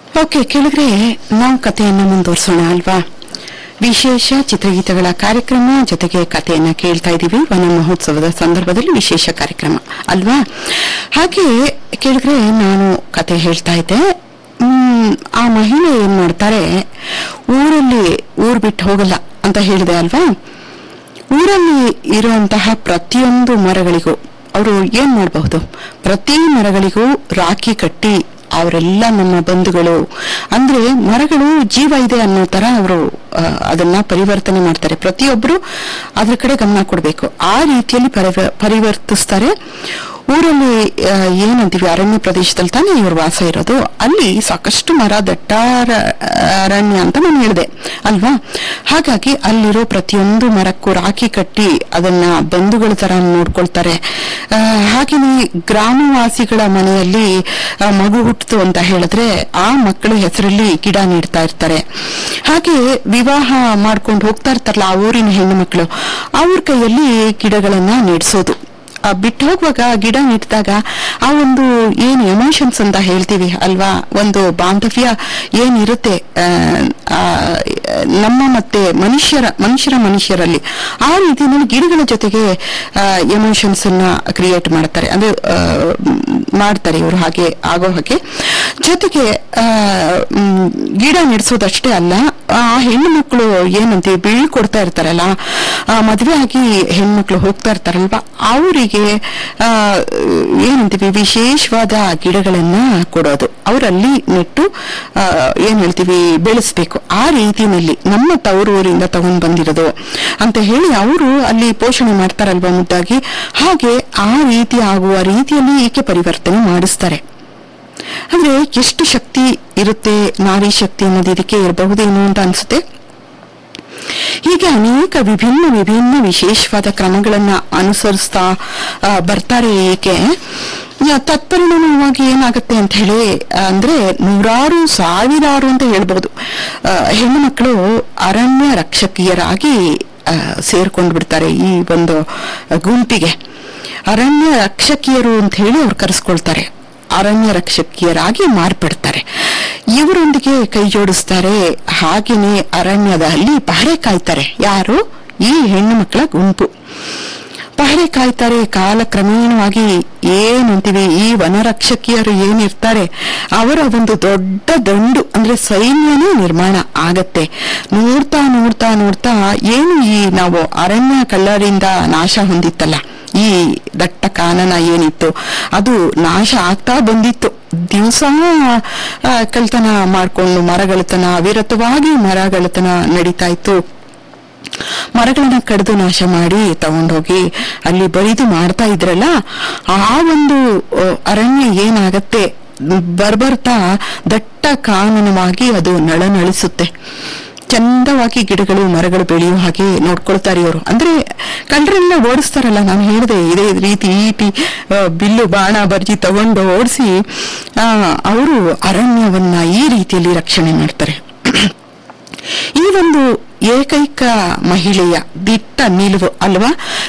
okay ಕೇಳಿದ್ರೆ ನಾವು ಕಥೆಯನ್ನ ಮುಂದುವರಿಸೋಣ ಅಲ್ವಾ ವಿಶೇಷ ಚಿತ್ರಗೀತೆಗಳ ಕಾರ್ಯಕ್ರಮ ಜೊತೆಗೆ ಕಥೆಯನ್ನ ಕೇಳ್ತಾ ಇದ್ದೀವಿ ವನ ಮಹೋತ್ಸವದ ಸಂದರ್ಭದಲ್ಲಿ ವಿಶೇಷ ಕಾರ್ಯಕ್ರಮ ಅಲ್ವಾ ಹಾಗೆ ಕೇಳಿದ್ರೆ ನಾನು ಕತೆ ಹೇಳ್ತಾ ಇದ್ದೆ ಹ್ಮ್, ಆ ಮಹಿಳೆ ಏನ್ ಮಾಡ್ತಾರೆ ಊರಲ್ಲಿ ಊರ್ ಬಿಟ್ಟು ಹೋಗಲ್ಲ ಅಂತ ಹೇಳಿದೆ ಅಲ್ವಾ ಊರಲ್ಲಿ ಇರುವಂತಹ ಪ್ರತಿಯೊಂದು ಮರಗಳಿಗೂ ಅವರು ಏನ್ ಮಾಡಬಹುದು ಪ್ರತಿ ಮರಗಳಿಗೂ ರಾಖಿ ಕಟ್ಟಿ ಅವರೆಲ್ಲ ನಮ್ಮ ಬಂಧುಗಳು ಅಂದ್ರೆ ಮರಗಳು ಜೀವ ಇದೆ ಅನ್ನೋ ತರ ಅವರು ಅದನ್ನ ಪರಿವರ್ತನೆ ಮಾಡ್ತಾರೆ ಪ್ರತಿಯೊಬ್ಬರು ಅದ್ರ ಕಡೆ ಗಮನ ಕೊಡಬೇಕು ಆ ರೀತಿಯಲ್ಲಿ ಪರಿವ- ಪರಿವರ್ತಿಸ್ತಾರೆ ಊರಲ್ಲಿ ಆ, ಏನಂತೀವಿ ಅರಣ್ಯ ಪ್ರದೇಶದಲ್ಲಿ ತಾನೇ ಇವ್ರ ವಾಸ ಇರೋದು ಅಲ್ಲಿ ಸಾಕಷ್ಟು ಮರ ದಟ್ಟಾರ ಅರಣ್ಯ ಅಂತ ನಾನು ಹೇಳಿದೆ ಅಲ್ವಾ ಹಾಗಾಗಿ ಅಲ್ಲಿರೋ ಪ್ರತಿಯೊಂದು ಮರಕ್ಕೂ ರಾಖಿ ಕಟ್ಟಿ ಅದನ್ನ ಬಂಧುಗಳ ತರ ನೋಡ್ಕೊಳ್ತಾರೆ ಆ, ಹಾಗೇನೆ ಗ್ರಾಮವಾಸಿಗಳ ಮನೆಯಲ್ಲಿ ಆ, ಮಗು ಹುಟ್ಟಿತು ಅಂತ ಹೇಳಿದ್ರೆ ಆ ಮಕ್ಕಳ ಹೆಸರಲ್ಲಿ ಗಿಡ ನೀಡ್ತಾ ಇರ್ತಾರೆ ಹಾಗೆ ವಿವಾಹ ಮಾಡ್ಕೊಂಡು ಹೋಗ್ತಾ ಇರ್ತಾರಲ್ಲ ಆ ಊರಿನ ಹೆಣ್ಣು ಮಕ್ಕಳು ಅವ್ರ ಕೈಯಲ್ಲಿ ಗಿಡಗಳನ್ನ ನೀಡ್ಸೋದು ಆ ಬಿಟ್ಟು ಹೋಗುವಾಗ ಗಿಡ ನೆಟ್ಟಿದಾಗ ಆ ಒಂದು ಏನು ಎಮೋಷನ್ಸ್ ಅಂತ ಹೇಳ್ತೀವಿ ಅಲ್ವಾ ಒಂದು ಬಾಂಧವ್ಯ ಏನಿರುತ್ತೆ ಆ, ಆ, ನಮ್ಮ ಮತ್ತೆ ಮನುಷ್ಯರ ಮನುಷ್ಯರ ಮನುಷ್ಯರಲ್ಲಿ ಆ ರೀತಿಯಲ್ಲಿ ಗಿಡಗಳ ಜೊತೆಗೆ ಎಮೋಷನ್ಸ್ ಅನ್ನ ಕ್ರಿಯೇಟ್ ಮಾಡ್ತಾರೆ ಅಂದ್ರೆ ಆ, ಮ್, ಮಾಡ್ತಾರೆ ಇವರು ಹಾಗೆ ಆಗೋ ಹಾಗೆ ಜೊತೆಗೆ ಆ, ಮ್, ಗಿಡ ನೆಡ್ಸೋದಷ್ಟೇ ಅಲ್ಲ ಆ ಹೆಣ್ಣು ಮಕ್ಕಳು ಏನಂತೀವಿ ಬೀಳ್ಕೊಡ್ತಾ ಇರ್ತಾರಲ್ಲ ಆ, ಮದುವೆ ಆಗಿ ಹೆಣ್ಮಕ್ಳು ಹೋಗ್ತಾ ಇರ್ತಾರಲ್ವಾ ಅವರಿಗೆ ಏನಂತೀವಿ ವಿಶೇಷವಾದ ಗಿಡಗಳನ್ನ ಕೊಡೋದು ಅವರಲ್ಲಿ ನೆಟ್ಟು ಆ, ಏನ್ ಹೇಳ್ತೀವಿ ಬೆಳೆಸ್ಬೇಕು ಆ ರೀತಿಯಲ್ಲಿ ನಮ್ಮ ತವರೂರಿಂದ ತಗೊಂಡ್ ಬಂದಿರೋದು ಅಂತ ಹೇಳಿ ಅವರು ಅಲ್ಲಿ ಪೋಷಣೆ ಮಾಡ್ತಾರಲ್ವಾ ಮುದ್ದಾಗಿ ಹಾಗೆ ಆ ರೀತಿ ಆಗುವ ರೀತಿಯಲ್ಲಿ ಏಕೆ ಪರಿವರ್ತನೆ ಮಾಡಿಸ್ತಾರೆ ಅಂದ್ರೆ ಎಷ್ಟು ಶಕ್ತಿ ಇರುತ್ತೆ ನಾರಿ ಶಕ್ತಿ ಅನ್ನೋದು ಇದಕ್ಕೆ ಇರಬಹುದೇನೋ ಅಂತ ಅನ್ಸುತ್ತೆ ಹೀಗೆ ಅನೇಕ ವಿಭಿನ್ನ ವಿಭಿನ್ನ ವಿಶೇಷವಾದ ಕ್ರಮಗಳನ್ನ ಅನುಸರಿಸ್ತಾ ಆ, ಬರ್ತಾರೆ ಏಕೆ ಆ, ತತ್ಪರಿಣಾಮವಾಗಿ ಏನಾಗುತ್ತೆ ಅಂತ ಹೇಳಿ ಆ, ಅಂದ್ರೆ ನೂರಾರು ಸಾವಿರಾರು ಅಂತ ಹೇಳ್ಬಹುದು ಆ, ಹೆಣ್ಣು ಮಕ್ಕಳು ಅರಣ್ಯ ರಕ್ಷಕಿಯರಾಗಿ ಆ, ಸೇರ್ಕೊಂಡು ಬಿಡ್ತಾರೆ ಈ ಒಂದು ಗುಂಪಿಗೆ ಅರಣ್ಯ ರಕ್ಷಕಿಯರು ಅಂತ ಹೇಳಿ ಅವ್ರು ಕರೆಸ್ಕೊಳ್ತಾರೆ ಅರಣ್ಯ ರಕ್ಷಕಿಯರಾಗಿ ಮಾರ್ಪಡ್ತಾರೆ ಇವರೊಂದಿಗೆ ಕೈ ಜೋಡಿಸ್ತಾರೆ ಹಾಗೇನೆ ಅರಣ್ಯದಲ್ಲಿ ಪಹರೆ ಕಾಯ್ತಾರೆ ಯಾರು ಈ ಹೆಣ್ಣು ಮಕ್ಕಳ ಗುಂಪು ಪಹರೆ ಕಾಯ್ತಾರೆ ಕಾಲಕ್ರಮೇಣವಾಗಿ ಏನಂತೀವಿ ಈ ವನರಕ್ಷಕಿಯರು ಏನಿರ್ತಾರೆ ಅವರ ಒಂದು ದೊಡ್ಡ ದಂಡು ಅಂದ್ರೆ ಸೈನ್ಯನೇ ನಿರ್ಮಾಣ ಆಗತ್ತೆ ನೋಡ್ತಾ ನೋಡ್ತಾ ನೋಡ್ತಾ ಏನು ಈ ನಾವು ಅರಣ್ಯ ಕಳ್ಳರಿಂದ ನಾಶ ಹೊಂದಿತ್ತಲ್ಲ ಈ ದಟ್ಟ ಕಾನನ ಏನಿತ್ತು ಅದು ನಾಶ ಆಗ್ತಾ ಬಂದಿತ್ತು ದಿವಸ ಕಳ್ತನ ಮಾಡ್ಕೊಂಡು ಮರಗಳತನ ಅವಿರತವಾಗಿ ಮರಗಳತನ ನಡೀತಾ ಇತ್ತು ಮರಗಳನ್ನ ಕಡಿದು ನಾಶ ಮಾಡಿ ತಗೊಂಡೋಗಿ ಅಲ್ಲಿ ಬರಿದು ಮಾಡ್ತಾ ಇದ್ರಲ್ಲ ಆ ಒಂದು ಆ, ಅರಣ್ಯ ಏನಾಗತ್ತೆ ಬರ್ಬರ್ತಾ ದಟ್ಟ ಕಾನನವಾಗಿ ಅದು ನಳನಳಿಸುತ್ತೆ ಚಂದವಾಗಿ ಗಿಡಗಳು ಮರಗಳು ಬೆಳೆಯುವ ಹಾಗೆ ನೋಡ್ಕೊಳ್ತಾರೆ ಇವರು ಅಂದ್ರೆ ಕಳ್ಳರೆಲ್ಲ ಓಡಿಸ್ತಾರಲ್ಲ ನಾನು ಹೇಳಿದೆ ಇದೇ ರೀತಿ ಈಟಿ ಆ, ಬಿಲ್ಲು ಬಾಣ ಬರ್ಜಿ ತಗೊಂಡು ಓಡಿಸಿ ಅವರು ಅರಣ್ಯವನ್ನ ಈ ರೀತಿಯಲ್ಲಿ ರಕ್ಷಣೆ ಮಾಡ್ತಾರೆ ಈ ಒಂದು ಏಕೈಕ ಮಹಿಳೆಯ ದಿಟ್ಟ ನಿಲುವು ಅಲ್ವಾ